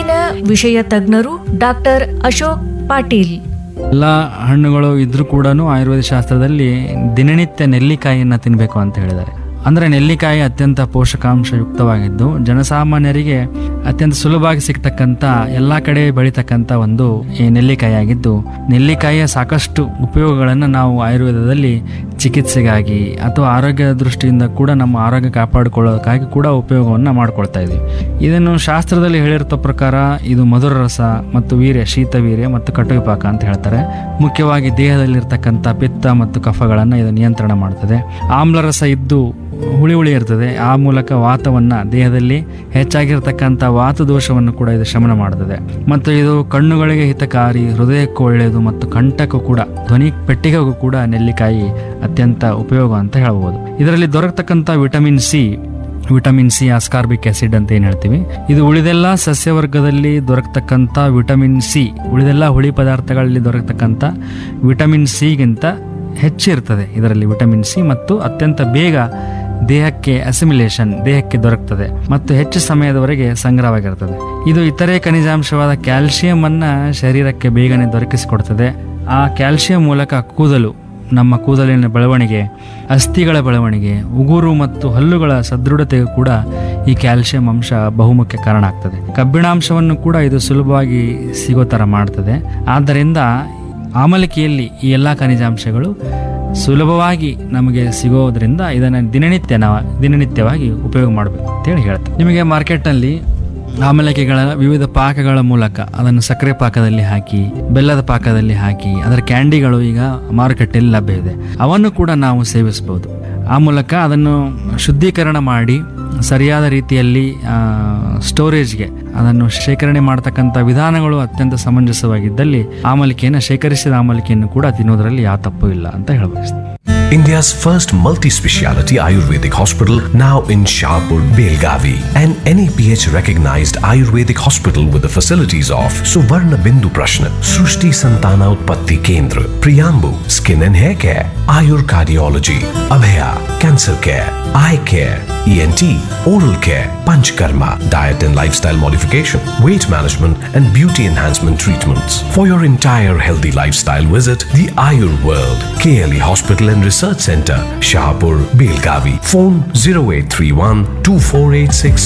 ಇಂದಿನ ವಿಷಯ ತಜ್ಞರು ಡಾಕ್ಟರ್ ಅಶೋಕ್ ಪಾಟೀಲ್ ಎಲ್ಲ ಹಣ್ಣುಗಳು ಇದ್ರೂ ಕೂಡ ಆಯುರ್ವೇದ ಶಾಸ್ತ್ರದಲ್ಲಿ ದಿನನಿತ್ಯ ನೆಲ್ಲಿಕಾಯಿಯನ್ನು ತಿನ್ನಬೇಕು ಅಂತ ಹೇಳಿದ್ದಾರೆ ಅಂದರೆ ನೆಲ್ಲಿಕಾಯಿ ಅತ್ಯಂತ ಪೋಷಕಾಂಶಯುಕ್ತವಾಗಿದ್ದು ಜನಸಾಮಾನ್ಯರಿಗೆ ಅತ್ಯಂತ ಸುಲಭವಾಗಿ ಸಿಗ್ತಕ್ಕಂಥ ಎಲ್ಲ ಕಡೆ ಬೆಳೀತಕ್ಕಂಥ ಒಂದು ಈ ನೆಲ್ಲಿಕಾಯಿ ಆಗಿದ್ದು ನೆಲ್ಲಿಕಾಯಿಯ ಸಾಕಷ್ಟು ಉಪಯೋಗಗಳನ್ನು ನಾವು ಆಯುರ್ವೇದದಲ್ಲಿ ಚಿಕಿತ್ಸೆಗಾಗಿ ಅಥವಾ ಆರೋಗ್ಯ ದೃಷ್ಟಿಯಿಂದ ಕೂಡ ನಮ್ಮ ಆರೋಗ್ಯ ಕಾಪಾಡಿಕೊಳ್ಳೋದಕ್ಕಾಗಿ ಕೂಡ ಉಪಯೋಗವನ್ನು ಮಾಡ್ಕೊಳ್ತಾ ಇದ್ದೀವಿ ಇದನ್ನು ಶಾಸ್ತ್ರದಲ್ಲಿ ಹೇಳಿರೋ ಪ್ರಕಾರ ಇದು ಮಧುರ ರಸ ಮತ್ತು ವೀರ್ಯ ಶೀತ ವೀರ್ಯ ಮತ್ತು ಕಟುವಿಪಾಕ ಅಂತ ಹೇಳ್ತಾರೆ ಮುಖ್ಯವಾಗಿ ದೇಹದಲ್ಲಿರ್ತಕ್ಕಂಥ ಪಿತ್ತ ಮತ್ತು ಕಫಗಳನ್ನು ಇದು ನಿಯಂತ್ರಣ ಮಾಡ್ತದೆ ಆಮ್ಲರಸ ಇದ್ದು ಹುಳಿ ಹುಳಿ ಇರ್ತದೆ ಆ ಮೂಲಕ ವಾತವನ್ನು ದೇಹದಲ್ಲಿ ಹೆಚ್ಚಾಗಿರ್ತಕ್ಕಂಥ ವಾತ ದೋಷವನ್ನು ಕೂಡ ಇದು ಶಮನ ಮಾಡುತ್ತದೆ ಮತ್ತು ಇದು ಕಣ್ಣುಗಳಿಗೆ ಹಿತಕಾರಿ ಹೃದಯಕ್ಕೂ ಒಳ್ಳೆಯದು ಮತ್ತು ಕಂಠಕ್ಕೂ ಕೂಡ ಧ್ವನಿ ಪೆಟ್ಟಿಗೆಗೂ ಕೂಡ ನೆಲ್ಲಿಕಾಯಿ ಅತ್ಯಂತ ಉಪಯೋಗ ಅಂತ ಹೇಳ್ಬೋದು ಇದರಲ್ಲಿ ದೊರಕತಕ್ಕಂಥ vitamin C vitamin C ascorbic acid ಅಂತ ಏನು ಹೇಳ್ತೀವಿ ಇದು ಉಳಿದೆಲ್ಲ ಸಸ್ಯವರ್ಗದಲ್ಲಿ ದೊರಕತಕ್ಕಂಥ ವಿಟಮಿನ್ ಸಿ ಉಳಿದೆಲ್ಲ ಹುಳಿ ಪದಾರ್ಥಗಳಲ್ಲಿ ದೊರಕತಕ್ಕಂಥ ವಿಟಮಿನ್ ಸಿಗಿಂತ ಹೆಚ್ಚಿರ್ತದೆ ಇದರಲ್ಲಿ ವಿಟಮಿನ್ ಸಿ ಮತ್ತು ಅತ್ಯಂತ ಬೇಗ ದೇಹಕ್ಕೆ ಅಸಿಮಿಲೇಷನ್ ದೇಹಕ್ಕೆ ದೊರಕ್ತದೆ ಮತ್ತು ಹೆಚ್ಚು ಸಮಯದವರೆಗೆ ಸಂಗ್ರಹವಾಗಿರ್ತದೆ ಇದು ಇತರೆ ಖನಿಜಾಂಶವಾದ ಕ್ಯಾಲ್ಸಿಯಂ ಅನ್ನ ಶರೀರಕ್ಕೆ ಬೇಗನೆ ದೊರಕಿಸಿಕೊಡ್ತದೆ ಆ ಕ್ಯಾಲ್ಸಿಯಂ ಮೂಲಕ ಕೂದಲು ನಮ್ಮ ಕೂದಲಿನ ಬೆಳವಣಿಗೆ ಅಸ್ಥಿಗಳ ಬೆಳವಣಿಗೆ ಉಗುರು ಮತ್ತು ಹಲ್ಲುಗಳ ಸದೃಢತೆಗೂ ಕೂಡ ಈ ಕ್ಯಾಲ್ಸಿಯಂ ಅಂಶ ಬಹುಮುಖ್ಯ ಕಾರಣ ಆಗ್ತದೆ ಕಬ್ಬಿಣಾಂಶವನ್ನು ಕೂಡ ಇದು ಸುಲಭವಾಗಿ ಸಿಗೋ ಥರ ಮಾಡ್ತದೆ ಆದ್ದರಿಂದ ಆಮಲಿಕೆಯಲ್ಲಿ ಈ ಎಲ್ಲ ಖನಿಜಾಂಶಗಳು ಸುಲಭವಾಗಿ ನಮಗೆ ಸಿಗೋದ್ರಿಂದ ಇದನ್ನು ದಿನನಿತ್ಯ ನಾವು ದಿನನಿತ್ಯವಾಗಿ ಉಪಯೋಗ ಮಾಡಬೇಕು ಅಂತೇಳಿ ಹೇಳ್ತಾರೆ ನಿಮಗೆ ಮಾರ್ಕೆಟ್ನಲ್ಲಿ ಆಮಲಕಿಗಳ ವಿವಿಧ ಪಾಕಗಳ ಮೂಲಕ ಅದನ್ನು ಸಕ್ಕರೆ ಪಾಕದಲ್ಲಿ ಹಾಕಿ ಬೆಲ್ಲದ ಪಾಕದಲ್ಲಿ ಹಾಕಿ ಅದರ ಕ್ಯಾಂಡಿಗಳು ಈಗ ಮಾರುಕಟ್ಟೆಯಲ್ಲಿ ಲಭ್ಯ ಇದೆ ಅವನ್ನು ಕೂಡ ನಾವು ಸೇವಿಸಬಹುದು ಆ ಮೂಲಕ ಅದನ್ನು ಶುದ್ಧೀಕರಣ ಮಾಡಿ ಸರಿಯಾದ ರೀತಿಯಲ್ಲಿ ಆ, ಸ್ಟೋರೇಜ್ಗೆ ಅದನ್ನು ಶೇಖರಣೆ ಮಾಡತಕ್ಕಂಥ ವಿಧಾನಗಳು ಅತ್ಯಂತ ಸಮಂಜಸವಾಗಿದ್ದಲ್ಲಿ ಆಮಲಿಕೆಯನ್ನು ಶೇಖರಿಸಿದ ಆಮಲಿಕೆಯನ್ನು ಕೂಡ ತಿನ್ನೋದ್ರಲ್ಲಿ ಯಾವ ತಪ್ಪು ಇಲ್ಲ ಅಂತ ಹೇಳಬಯಸ್ತೀನಿ India's first multi-speciality Ayurvedic hospital now in Shahpur, Belgavi. An NAPH recognized Ayurvedic hospital with the facilities of Suvarna Bindu Prashna, Srushti Santana Utpatti Kendra, Priyambu, Skin and Hair Care, Ayur Cardiology, Abhaya, Cancer Care, Eye Care, ENT, Oral Care, Panchkarma, Diet and Lifestyle Modification, Weight Management and Beauty Enhancement Treatments. For your entire healthy lifestyle visit the Ayur World, KLE Hospital and Research Center, Shahpur, Belgavi. Phone 0831 2486